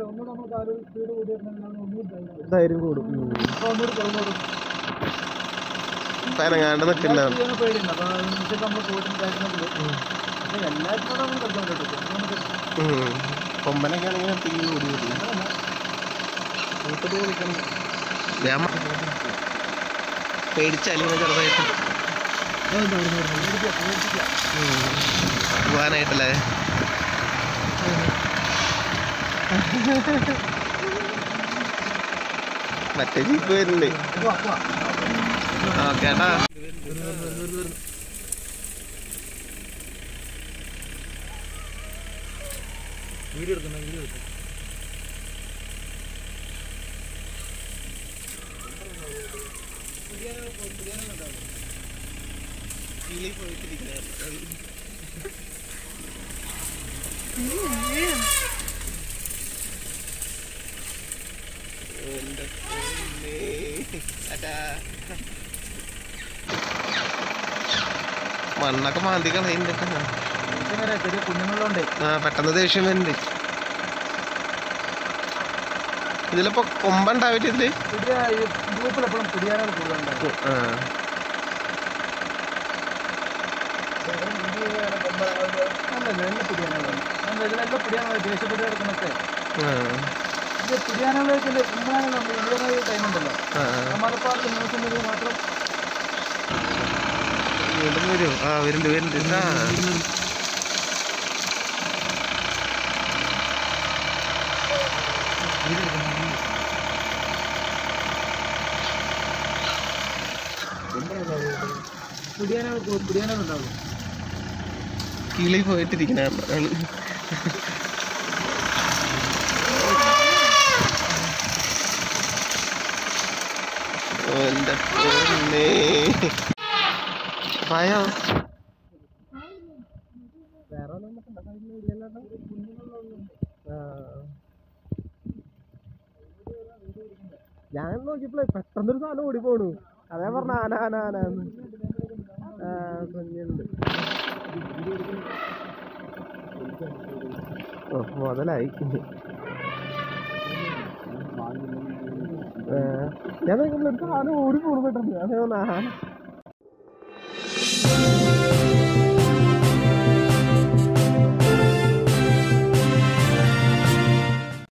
ഒന്നുകൂടെ നമ്മൾ കാല് സ്പീഡ് കൂടിയിട്ടുണ്ടെങ്കിൽ ഒന്നുകൂടി ധൈര്യം ധൈര്യം കൂടും ഉം. അപ്പോൾ ഒന്നുകൂടി കിളന്നോടും പരങ്ങാണ്ട് നിൽക്കുന്നുണ്ടാവും ചെയ്യാൻ പേടിയുണ്ട് അപ്പോൾ അതിനനുസരിച്ച് നമ്മൾ പോയിട്ടുണ്ടായിരുന്നെങ്കിൽ പക്ഷേ എല്ലാത്തിനോടും നമ്മൾ കളിക്കാൻ പറ്റും നമുക്ക് കൊമ്പനൊക്കെ ആണെങ്കിൽ തീ കൂടി വരും മൂത്തത് കളിക്കണം ഞാൻ മ- പേടിച്ചലിങ്ങനെ ചെറുതായിട്ട് പോവാനായിട്ടല്ലേ മറ്റേ ജീപ്പ് വരുന്നുണ്ട് ഓക്കെ ഏട്ടാ വീഡിയോ എടുക്കണം വീഡിയോ എടുക്കണം മണ്ണൊക്കെ മാന്തി കളയുന്നുണ്ട് വരെ ചെറിയ കുഞ്ഞുങ്ങളുണ്ട് ആ പെട്ടെന്ന് ദേഷ്യം വരുന്നുണ്ട് ഇതിലിപ്പോ കൊമ്പുണ്ടാവില്ല ഇതില് പുതിയ ഗ്രൂപ്പിൽ എപ്പോഴും കുടിയാനാണ് കൂടുതലുണ്ടാവും ആ അല്ലല്ല എല്ലാം പിടിയാനുള്ളതാണ് നമ്മൾ ഇതിലെല്ലാം പിടിയാനുള്ള ദേഷ്യപ്പെട്ട് കിടക്കുന്നൊക്കെ ആ ഇത് പിടിയാനുള്ള കുമ്പാനുള്ള ഇന്ത്യൻ ടൈം ഉണ്ടല്ലോ ആ മലപ്പാട് ന്യൂസ് മീഡിയ മാത്രം വീണ്ടും വരും ആ വരുന്നുണ്ട് വരുന്നുണ്ട് ആ പിടിയാനുള്ള പിടിയാനുണ്ടാവും കിളി പോയിട്ടിരിക്കണ ആള് ഓ, എന്റെ പൊന്നേ. പായോ ഞാൻ നോക്കിയപ്പോഴേ പെട്ടെന്നൊരു സാധനം ഓടി പോണു അതേ പറഞ്ഞ ആന ആന ആന എന്ന്. ആ കുഞ്ഞുണ്ട് ഓ മുതലായി ഏ, ഞാൻ നോക്കുമ്പോൾ ഒരു സാധനം ഓടി പോണു പെട്ടെന്ന് അതേ പറഞ്ഞ ആന